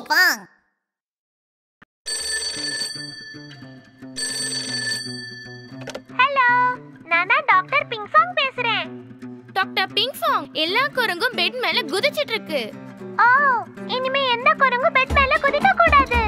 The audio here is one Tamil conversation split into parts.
放。 ஹலோ நான் தான் டாக்டர் பிங்சாங் பேசுறேன் டாக்டர் பிங்சாங் எல்லா குரங்கும் பெட் மேல குதிச்சிட்டு இருக்கு ஓ இனிமே எந்த குரங்கும் பெட் மேல குதிக்க கூடாது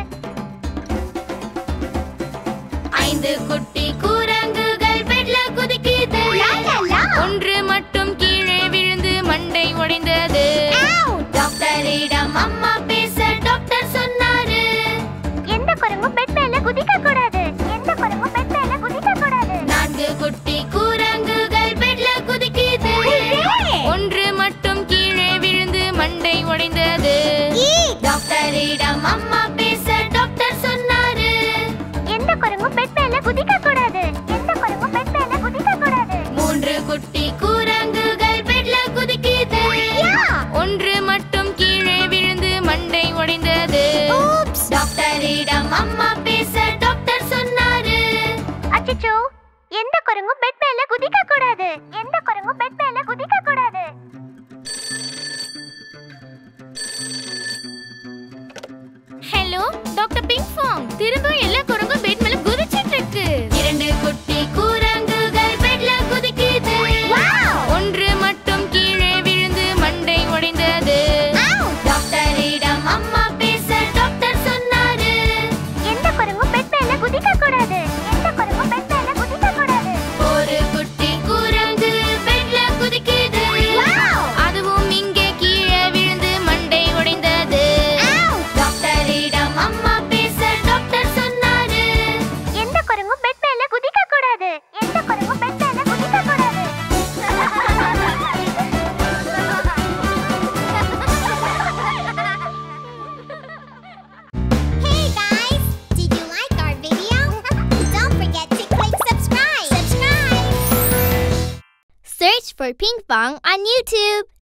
ஐந்து குட்டி குரங்குகள் பெட்ல குதிக்குது ஒன்று மட்டும் கீழே விழுந்து மண்டை உடைந்தது டாக்டரிடம் அம்மா பேச டாக்டர் சொன்னாரு எந்த குரங்கும் பெட் மேல குதிக்க கூடாது எந்த குரங்கும் பெட் மேல குதிக்க கூடாது நான்கு குட்டி குரங்குகள் பெட்ல குதிக்குது ஒன்று மட்டும் கீழே விழுந்து மண்டை உடைந்தது டாக்டரிடம் அம்மா பேச டாக்டர் சொன்னாரு எந்த குரங்கும் பெட் மேல குதிக்க கூடாது எந்த குரங்கும் பெட் மேல குதிக்க கூடாது மூன்று குட்டி குரங்குகள் பெட்ல குதிக்குது ஒன்று மட்டும் கீழே விழுந்து மண்டை உடைந்தது டாக்டரிடம் அம்மா பேச டாக்டர் சொன்னாரு அச்சச்சோ எந்த குரங்கும் பெட் மேல குதிக்க கூடாது எந்த குரங்கும் பெட் மேல குதிக்க கூடாது ஹலோ டாக்டர் பிங்க் ஃபாங் திரும்ப எல்லா குரங்கும் பெட் மேல குதிச்சிட்டு இருக்கு இரண்டு குட்டி குரங்குகள் பெட்ல குதிக்குது ஒன்று மட்டும் கீழே விழுந்து மண்டை உடைந்தது டாக்டரிடம் அம்மா பேச டாக்டர் சொன்னாரு எந்த குரங்கும் பெட் மேல குதிக்க கூடாது எந்த குரங்கும் பெட் மேல குதிக்க கூடாது ஒரு குட்டி குரங்கு பெட்ல குதிக்குது அதுவும் இங்கே கீழே விழுந்து மண்டை உடைந்தது டாக்டரிடம் அம்மா பேச டாக்டர் சொன்னாரு எந்த குரங்கும் பெட் மேல குதிக்க கூடாது எந்த குரங்கும் பெட் மேல குதிக்க கூடாது Hey guys, did you like our video? Don't forget to click subscribe. Subscribe. Search for Ping Pong on YouTube.